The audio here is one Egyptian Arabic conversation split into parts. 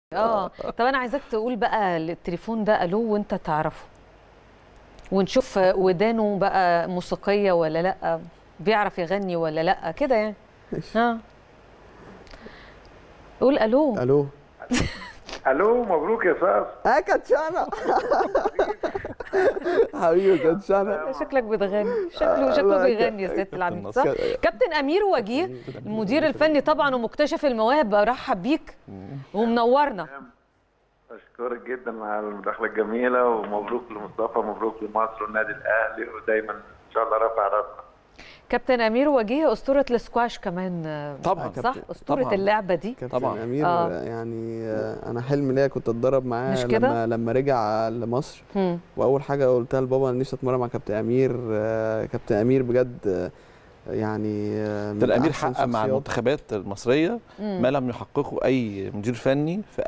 اه طب انا عايزاك تقول بقى التليفون ده الو وانت تعرفه ونشوف ودانه بقى موسيقيه ولا لا بيعرف يغني ولا لا كده يعني ها قول الو الو الو مبروك يا فاس اه كاتشانا حبيبي كاتشانا شكلك بتغني شكله شكله الله بيغني يا ست العميد صح كابتن امير وجيه المدير الفني طبعا ومكتشف المواهب برحب بيك ومنورنا اشكرك جدا على المداخله الجميله ومبروك لمصطفى مبروك لمصر والنادي الاهلي ودايما ان شاء الله رافع راسنا كابتن امير وجيه اسطوره السكواش كمان طبعا صح اسطوره طبعاً. اللعبه دي كابتن طبعاً. امير آه. يعني آه، انا حلم ليا كنت اتدرب معاه مش كده؟ لما لما رجع لمصر مم. واول حاجه قلتها لبابا انا نفسي اتمرن مع كابتن امير آه، كابتن امير بجد آه، يعني آه، من كابتن امير أحسن حقق مع شخصيات. المنتخبات المصريه مم. ما لم يحققه اي مدير فني في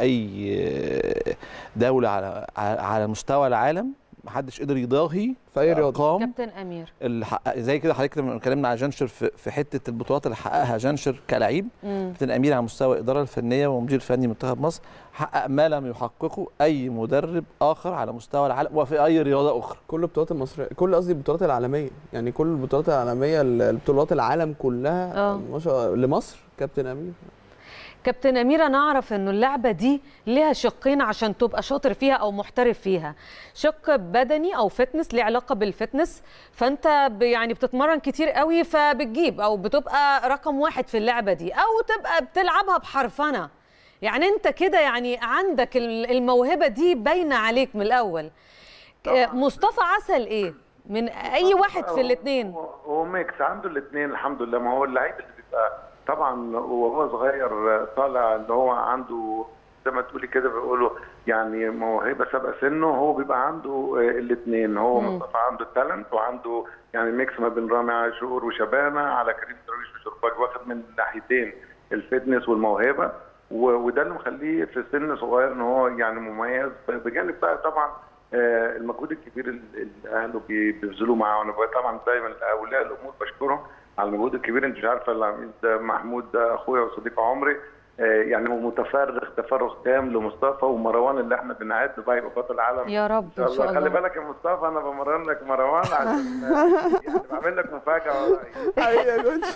اي دوله على على على مستوى العالم محدش قدر يضاهي في اي رياضه ارقام كابتن امير اللي حقق زي كده حضرتك لما اتكلمنا على جانشر في, في حته البطولات اللي حققها جانشر كلاعب مم. كابتن امير على مستوى الاداره الفنيه ومدير فني منتخب مصر حقق ما لم يحققه اي مدرب اخر على مستوى العالم وفي اي رياضه اخرى كل البطولات المصريه كل قصدي البطولات العالميه يعني كل البطولات العالميه البطولات العالم كلها آه. ما شاء لمصر كابتن امير كابتن أميرة نعرف إنه اللعبة دي ليها شقين عشان تبقى شاطر فيها أو محترف فيها شق بدني أو فتنس ليه علاقة بالفتنس فأنت ب- يعني بتتمرن كتير قوي فبتجيب أو بتبقى رقم واحد في اللعبة دي أو تبقى بتلعبها بحرفنة يعني أنت كده يعني عندك ال- الموهبة دي باينة عليك من الأول ك- مصطفى عسل إيه؟ من أي واحد في الاتنين هو- هو ميكس عنده الاثنين الحمد لله ما هو اللعيب اللي بيبقى طبعا وهو صغير طالع اللي هو عنده زي ما تقولي كده بيقولوا يعني موهبه سابقه سنه هو بيبقى عنده الاثنين هو مم. مصطفى عنده التالنت وعنده يعني ميكس ما بين رامي عاشور وشبانه على كريم درويش وشرباج واخد من ناحيتين الفتنس والموهبه و- وده اللي مخليه في سن صغير ان هو يعني مميز بجانب بقى طبعا آه، المجهود الكبير اللي اللي اهله بي- بيبذلوه معاه وانا بقى طبعا دايما اولياء الامور بشكرهم على المجهود الكبير انت مش عارفه العميد ده محمود ده اخويا وصديق عمري آه، يعني هو متفرغ تفرغ تام لمصطفى ومروان اللي احنا بنعد بقى يبقى بطل العالم يا رب ان إن شاء الله خلي الله بالك يا مصطفى انا بمرن لك مروان عشان آه، يعني بعمل لك مفاجاه والله. حبيبي يا كوتش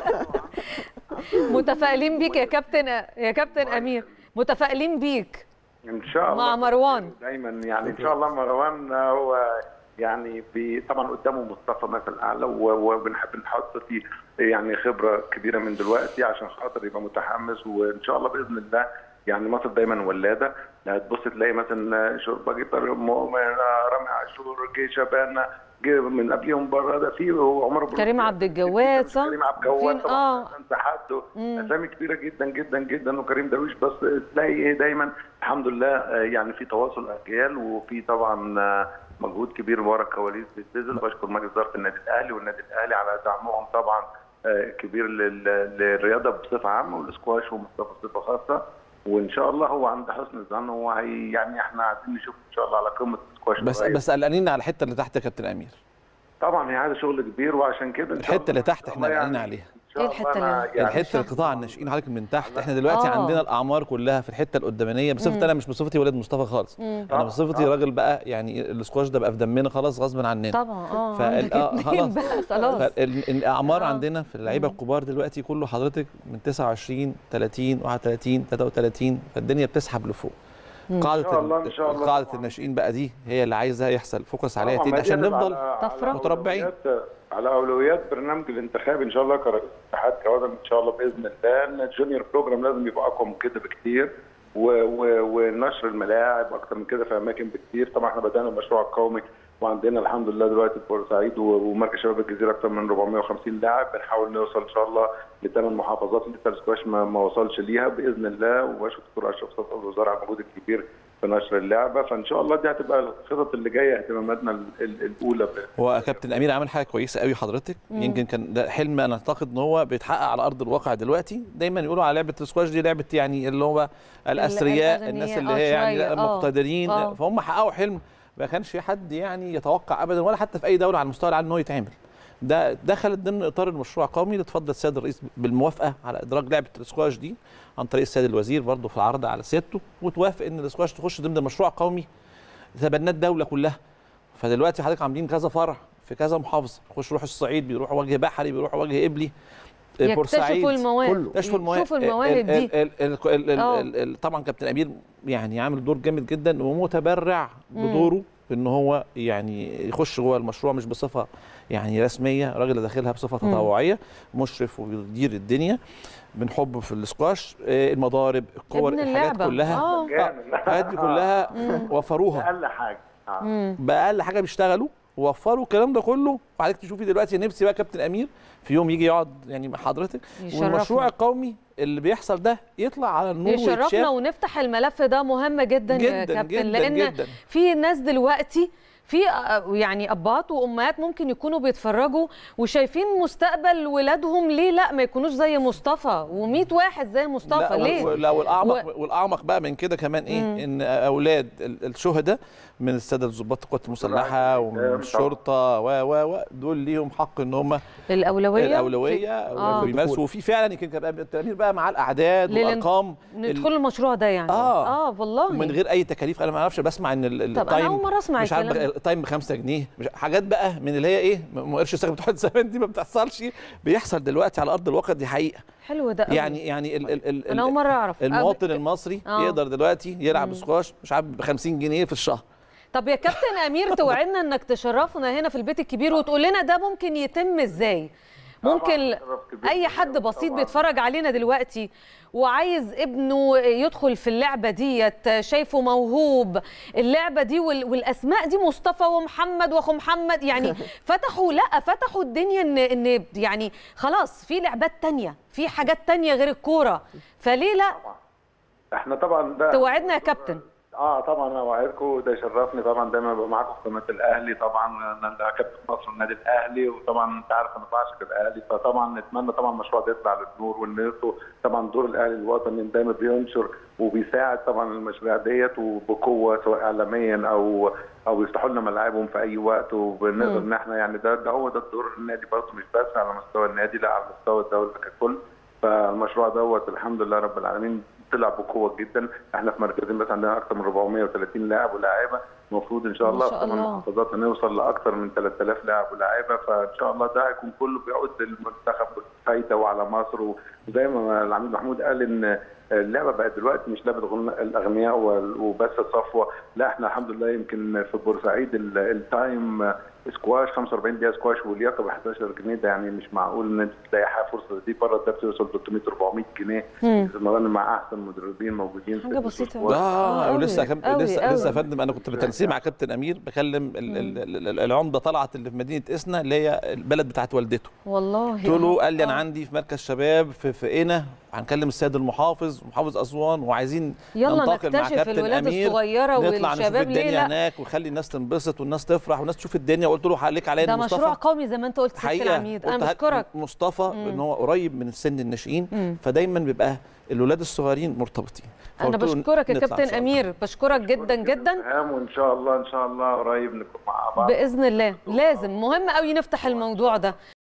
متفائلين بيك يا كابتن يا كابتن أمير متفائلين بيك ان شاء الله مع مروان دايما يعني ان شاء الله مروان هو يعني بي طبعا قدامه مصطفى مثل اعلى و- وبنحب نحط فيه يعني خبره كبيره من دلوقتي عشان خاطر يبقى متحمس وان شاء الله باذن الله يعني مصر دايما ولاده هتبص تلاقي مثلا شربه طارق مؤمن رامي عاشور جه شبانه جه من قبليهم بره ده في عمر بن كريم عبد الجواد صح؟ كريم عبد الجواد فين- طبعا آه. انت حد مم. اسامي كبيره جدا جدا جدا وكريم درويش بس تلاقي ايه دايما الحمد لله آه، يعني في تواصل اجيال وفي طبعا آه، مجهود كبير ورا الكواليس بيتبذل بشكر مجلس اداره النادي الاهلي والنادي الاهلي على دعمهم طبعا آه، كبير لل- للرياضه بصفه عامه والسكواش ومصطفى بصفه خاصه وان شاء الله هو عند حسن الظن هو هي يعني احنا عايزين نشوف ان شاء الله على قمه السكواش بس قريب. بس قلقانين على الحته اللي تحت يا كابتن امير طبعا هي عايزه شغل كبير وعشان كده إن شاء الحته اللي الله- تحت احنا يعني قلقانين عليها إن شاء إيه الله الحتة أنا اللي- يعني الحته القطاع الناشئين حضرتك من تحت احنا دلوقتي آه. عندنا الاعمار كلها في الحته القدامانيه بصفتي انا مش بصفتي ولاد مصطفى خالص مم. انا آه، بصفتي آه. راجل بقى يعني السكواش ده بقى في دمنا خلاص غصب عننا طبعا اه فال- عندك آه، اتنين خلاص. بقى خلاص فال- الاعمار آه. عندنا في اللعيبه مم. الكبار دلوقتي كله حضرتك من 29 30 31 33 فالدنيا بتسحب لفوق مم. قاعده إن شاء الله، إن ال- شاء الله قاعده طبعاً. الناشئين بقى دي هي اللي عايزه يحصل فوكس عليها طبعاً تاني عشان ما نفضل على- طفرة. على متربعين. أولويات- على اولويات برنامج الانتخاب ان شاء الله كرئيس اتحاد كوادر ان شاء الله باذن الله ان الجونيور بروجرام لازم يبقى اقوى من كده بكتير و و ونشر الملاعب اكتر من كده في اماكن بكتير طبعا احنا بدانا المشروع القومي وعندنا الحمد لله دلوقتي في بورسعيد و- ومركز شباب الجزيره اكتر من 450 لاعب بنحاول نوصل ان شاء الله لثمان محافظات لسه السكواش ما, ما وصلش ليها باذن الله وبشكر دكتور اشرف صدق الوزاره على المجهود الكبير في نشر اللعبه فان شاء الله دي هتبقى الخطط اللي جايه اهتماماتنا ال- ال- الاولى بإذن هو كابتن امير عمل حاجه كويسه قوي حضرتك مم. يمكن كان ده حلم انا اعتقد ان هو بيتحقق على ارض الواقع دلوقتي دايما يقولوا على لعبه السكواش دي لعبه يعني اللي هو الاثرياء الأغنياء، الناس اللي آه، هي يعني شوية، آه، مقتدرين آه. فهم حققوا حلم ما كانش حد يعني يتوقع ابدا ولا حتى في اي دوله على مستوى العالم ان هو يتعمل ده دخلت ضمن اطار المشروع القومي اللي اتفضل السيد الرئيس بالموافقه على ادراج لعبه الاسكواش دي عن طريق السيد الوزير برضه في العرض على سيادته وتوافق ان الاسكواش تخش ضمن المشروع القومي تبناه الدوله كلها فدلوقتي حضرتك عاملين كذا فرع في كذا محافظه يخش يروح الصعيد بيروح وجه بحري بيروح وجه قبلي يكتشفوا المواهب كله. يكتشفوا المواهب يشوفوا المواهب دي ال- ال- ال- ال- ال- آه. ال- ال- طبعا كابتن امير يعني عامل دور جامد جدا ومتبرع بدوره ان هو يعني يخش جوه المشروع مش بصفه يعني رسميه راجل داخلها بصفه مم. تطوعيه مشرف وبيدير الدنيا من حبه في الاسكواش آه، المضارب الكور ابن الحاجات اللعبه كلها اه جامد. الحاجات دي كلها وفروها اقل حاجه آه. مم. باقل حاجه بيشتغلوا وفروا الكلام ده كله وحضرتك تشوفي دلوقتي نفسي بقى كابتن امير في يوم يجي يقعد يعني مع حضرتك يشرفنا. والمشروع القومي اللي بيحصل ده يطلع على النور يشرفنا ويتشاف ونفتح الملف ده مهم جدا, يا جدا كابتن جدا لان جدا في ناس دلوقتي في آه، يعني ابات وامهات ممكن يكونوا بيتفرجوا وشايفين مستقبل ولادهم ليه لا ما يكونوش زي مصطفى و100 واحد زي مصطفى لا ليه و- لا والاعمق والاعمق بقى من كده كمان ايه مم. ان اولاد ال- الشهداء من الساده الضباط القوات المسلحه ومن طبعاً. الشرطه و و و دول ليهم حق ان هم الاولويه الاولويه آه. وبيمارسوا وفي فعلا يمكن كان التامير بقى مع الاعداد للن- والارقام ندخل المشروع ده يعني آه. اه والله من غير اي تكاليف انا ما اعرفش بسمع ان ال- ال- طب انا اول التايم مره اسمع مش عارف الكلام ده. التايم ب 5 جنيه مش حاجات بقى من اللي هي ايه ما قرش الساعه بتوع زمان دي ما بتحصلش بيحصل دلوقتي على ارض الواقع دي حقيقه حلو ده قوي. يعني يعني ال ال ال انا اول مره اعرف المواطن أب- المصري آه. يقدر دلوقتي يلعب مم. سكواش مش عارف ب 50 جنيه في الشهر طب يا كابتن امير توعدنا انك تشرفنا هنا في البيت الكبير وتقول لنا ده ممكن يتم ازاي ممكن طبعاً شرف كبير اي ليا حد بسيط طبعاً. بيتفرج علينا دلوقتي وعايز ابنه يدخل في اللعبه ديت شايفه موهوب اللعبه دي وال- والاسماء دي مصطفى ومحمد واخو محمد يعني فتحوا لا فتحوا الدنيا ان ان يعني خلاص في لعبات تانية في حاجات تانية غير الكوره فليه لا طبعا احنا طبعا ده توعدنا يا كابتن اه طبعا انا اوعدكم ده يشرفني طبعا دايما ابقى معاكم في قناه الاهلي طبعا انا كابتن مصر النادي الاهلي وطبعا انت عارف انا بعشق الاهلي فطبعا نتمنى طبعا المشروع ده يطلع للنور وان طبعا دور الاهلي الوطني دايما بينشر وبيساعد طبعا المشاريع ديت وبقوه سواء اعلاميا او او يفتحوا لنا ملاعبهم في اي وقت وبنقدر ان احنا يعني ده ده هو ده الدور النادي برضه مش بس على مستوى النادي لا على مستوى الدوله ككل فالمشروع دوت الحمد لله رب العالمين طلع بقوه جدا احنا في مركزين بس عندنا اكثر من 430 لاعب ولاعيبه المفروض ان شاء ما الله شاء في ثمان الله. محافظات هنوصل لاكثر من 3000 لاعب ولاعيبه فان شاء الله ده هيكون كله بيعود للمنتخب فايده وعلى مصر وزي ما العميد محمود قال ان اللعبه بقت دلوقتي مش لعبه غن- الاغنياء وال- وبس الصفوه لا احنا الحمد لله يمكن في بورسعيد ال- التايم سكواش 45 دقيقه سكواش واللياقه ب 11 جنيه ده يعني مش معقول ان انت تلاقي حاجه فرصه دي بره ده بتوصل 300 400 جنيه مم. تتمرن مع احسن مدربين موجودين في حاجة بسيطة. السكواش. آه، اه أوي، ولسه كم... أوي، لسه أوي. لسه يا فندم انا كنت بالتنسيق مع كابتن امير بكلم ال... ال... ال... ال- العمده طلعت اللي في مدينه اسنا اللي هي البلد بتاعت والدته والله قلت له قال لي انا آه. عندي في مركز شباب في في قنا هنكلم السيد المحافظ ومحافظ اسوان وعايزين يلا ننتقل مع نكتشف كابتن الولاد امير الصغيره نطلع نشوف والشباب ليه الدنيا لا هناك ونخلي الناس تنبسط والناس تفرح والناس تشوف الدنيا وقلت له عليك عليا ده إن مشروع مصطفى قومي زي ما انت قلت ست حقيقه العميد انا قلت هات بشكرك مصطفى مم. ان هو قريب من سن الناشئين مم. فدايما بيبقى الولاد الصغيرين مرتبطين انا فقلت له بشكرك يا نطلع إن كابتن شاء الله. امير بشكرك جدا جدا إلهام وان شاء الله ان شاء الله قريب نكون مع بعض باذن الله لازم مهم قوي نفتح الموضوع ده